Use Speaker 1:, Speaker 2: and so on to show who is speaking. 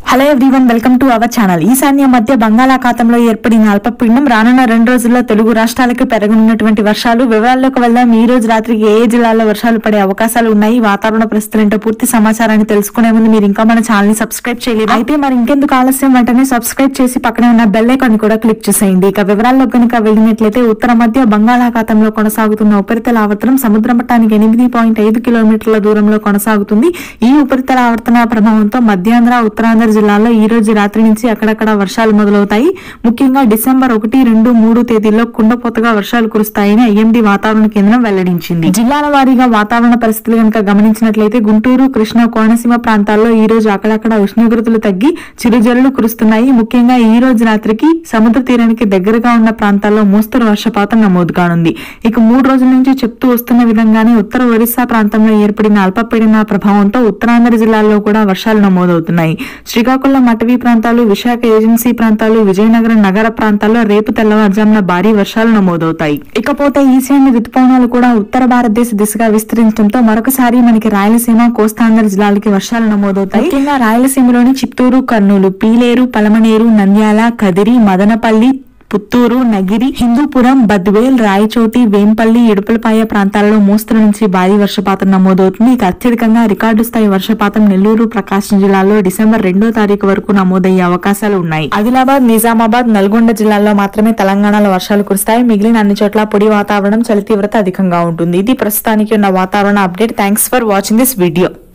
Speaker 1: hello everyone welcome to our channel ఈశాన్య మధ్య బంగాళాఖాతంలో ఏర్పడిన అల్పపీడనం రానున్న రెండు రోజుల్లో తెలుగు రాష్ట్రాలకు పెరగనున్నటువంటి వర్షాలు వివరాల్లోకి వెళ్దాం ఈ రోజు రాత్రికి ఏ ఏ జిల్లాల్లో వర్షాలు పడే అవకాశాలు ఉన్నాయి వాతావరణ పరిస్థితులు ఏంటో పూర్తి సమాచారాన్ని తెలుసుకునే ముందు మీరు ఇంకా మన ఛానల్ ని సబ్స్క్రైబ్ చేయలేదు అయితే మరి ఇంకెందుకు ఆలస్యం వెంటనే సబ్స్క్రైబ్ చేసి పక్కనే ఉన్న బెల్ ఐకాన్ కూడా క్లిక్ చేసేయండి ఇక వివరాల్లో కనుక వెళ్ళినట్లయితే ఉత్తర మధ్య బంగాళాఖాతంలో కొనసాగుతున్న ఉపరితల ఆవర్తనం సముద్ర మట్టానికి ఎనిమిది పాయింట్ ఐదు కిలోమీటర్ల దూరంలో కొనసాగుతుంది ఈ ఉపరితల ఆవర్తన ప్రభావంతో మధ్యాంధ్ర ఉత్తరాంధ్ర జిల్లాల్లో ఈ రోజు రాత్రి నుంచి అక్కడక్కడ వర్షాలు మొదలవుతాయి ముఖ్యంగా డిసెంబర్ ఒకటి రెండు మూడు తేదీల్లో కుండపోతగా వర్షాలు కురుస్తాయని ఐఎండీ వాతావరణ కేంద్రం వెల్లడించింది జిల్లాల వారీగా వాతావరణ పరిస్థితులు కనుక గమనించినట్లయితే గుంటూరు కృష్ణా కోనసీమ ప్రాంతాల్లో ఈ రోజు అక్కడక్కడ ఉష్ణోగ్రతలు తగ్గి చిరుజల్లులు కురుస్తున్నాయి ముఖ్యంగా ఈ రోజు రాత్రికి సముద్ర తీరానికి దగ్గరగా ఉన్న ప్రాంతాల్లో మోస్తరు వర్షపాతం నమోదు కానుంది ఇక మూడు రోజుల నుంచి చెప్తూ వస్తున్న విధంగానే ఉత్తర ఒరిస్సా ప్రాంతంలో ఏర్పడిన అల్పపీడన ప్రభావంతో ఉత్తరాంధ్ర జిల్లాల్లో కూడా వర్షాలు నమోదవుతున్నాయి శ్రీకాకుళం అటవీ ప్రాంతాలు విశాఖ ఏజెన్సీ ప్రాంతాలు విజయనగరం నగర ప్రాంతాల్లో రేపు తెల్లవారుజామున భారీ వర్షాలు నమోదవుతాయి ఇకపోతే ఈశాన్య రుతుపవనాలు కూడా ఉత్తర భారతదేశ దిశగా విస్తరించడంతో మరొకసారి మనకి రాయలసీమ కోస్తాంధ్ర జిల్లాలకి వర్షాలు నమోదవుతాయి ముఖ్యంగా రాయలసీమలోని చిత్తూరు కర్నూలు పీలేరు పలమనేరు నంద్యాల కదిరి మదనపల్లి పుత్తూరు నగిరి హిందూపురం బద్వేల్ రాయచోటి వేంపల్లి ఇడుపులపాయ ప్రాంతాలలో మోస్తరు నుంచి భారీ వర్షపాతం నమోదవుతుంది ఇక అత్యధికంగా రికార్డు స్థాయి వర్షపాతం నెల్లూరు ప్రకాశం జిల్లాలో డిసెంబర్ రెండో తారీఖు వరకు నమోదయ్యే అవకాశాలు ఉన్నాయి ఆదిలాబాద్ నిజామాబాద్ నల్గొండ జిల్లాల్లో మాత్రమే తెలంగాణలో వర్షాలు కురుస్తాయి మిగిలిన అన్ని చోట్ల పొడి వాతావరణం చలి తీవ్రత అధికంగా ఉంటుంది ఇది ప్రస్తుతానికి ఉన్న వాతావరణ update thanks for watching this video